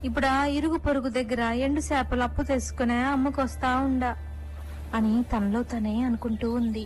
ఇప్పుడు ఆ ఇరుగు పొరుగు దగ్గర ఎండు చేపలు అప్పు తెచ్చుకునే అమ్ముకొస్తా ఉండా అని తనలో తనే అనుకుంటూ ఉంది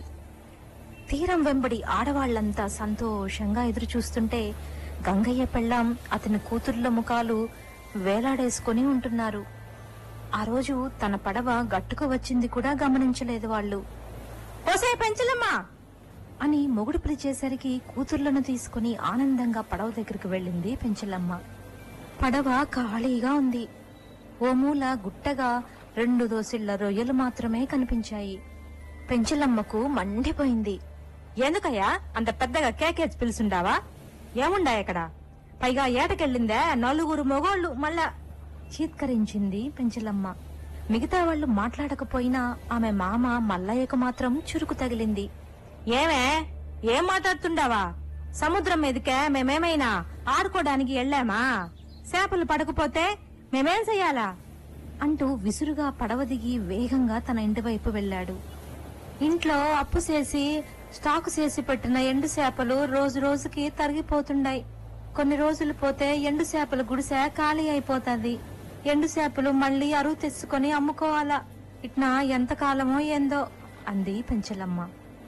తీరం వెంబడి ఆడవాళ్లంతా సంతోషంగా ఎదురు చూస్తుంటే గంగయ్య పెళ్ళాం అతని కూతుర్ల ముఖాలు వేలాడేసుకుని ఉంటున్నారు ఆ రోజు తన పడవ గట్టుకు వచ్చింది కూడా గమనించలేదు వాళ్ళు ఓసే పెంచలమ్మా అని మొగుడు పిలిచేసరికి కూతుర్లను తీసుకుని ఆనందంగా పడవ దగ్గరికి వెళ్ళింది పెంచలమ్మ పడవ ఖాళీగా ఉంది ఓ మూల గుట్టగా రెండు దోసిళ్ల రొయ్యలు మాత్రమే కనిపించాయి పెంచలమ్మకు మండిపోయింది ఎందుకయ్యా అంత పెద్దగా కేకేసి పిలుచుండావా ఏముండా ఇక్కడ పైగా ఏటకెళ్ళిందే నలుగురు మొగోళ్ళు మళ్ళా చీత్కరించింది పెంచలమ్మ మిగతా వాళ్ళు మాట్లాడకపోయినా ఆమె మామ మల్లయ్యకు మాత్రం చురుకు తగిలింది ఏమే ఏం మాట్లాడుతుండావా సముద్రం మీదకే మేమేమైనా ఆడుకోవడానికి వెళ్ళామా చేపలు పడకపోతే మేమేం చెయ్యాలా అంటూ విసురుగా పడవ దిగి వేగంగా తన ఇంటి వైపు వెళ్ళాడు ఇంట్లో అప్పు చేసి స్టాకు చేసి పెట్టిన ఎండు చేపలు రోజు రోజుకి తరిగిపోతుండాయి కొన్ని రోజులు పోతే ఎండు చేపల గుడిసె ఖాళీ అయిపోతాది ఎండు చేపలు మళ్ళీ అరువు తెచ్చుకొని అమ్ముకోవాలా ఇట్నా ఎంతకాలమో ఏందో అంది పెంచలమ్మ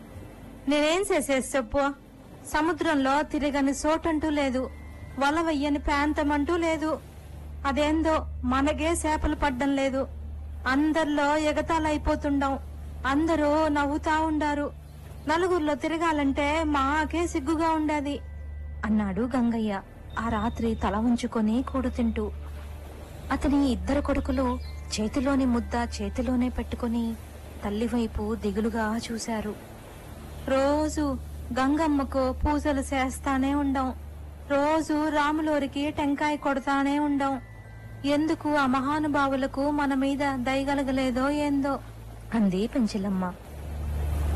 నేనేం చేసేసి చెప్పు సముద్రంలో తిరగని చోటంటూ లేదు వల వెయ్యని ప్రాంతం అంటూ లేదు అదేందో మనకే చేపలు పడ్డం లేదు అందరిలో ఎగతాలైపోతుండం అందరూ నవ్వుతా ఉండారు నలుగురిలో తిరగాలంటే మాకే సిగ్గుగా ఉండేది అన్నాడు గంగయ్య ఆ రాత్రి తల ఉంచుకొని కూడు తింటూ అతని ఇద్దరు కొడుకులు చేతిలోని ముద్ద చేతిలోనే పెట్టుకుని తల్లి వైపు దిగులుగా చూశారు రోజు గంగమ్మకు పూజలు చేస్తానే ఉండం రోజు రాములోరికి టెంకాయ కొడతానే ఉండం ఎందుకు ఆ మహానుభావులకు మన మీద దయగలగలేదో ఏందో అంది పెంచిలమ్మ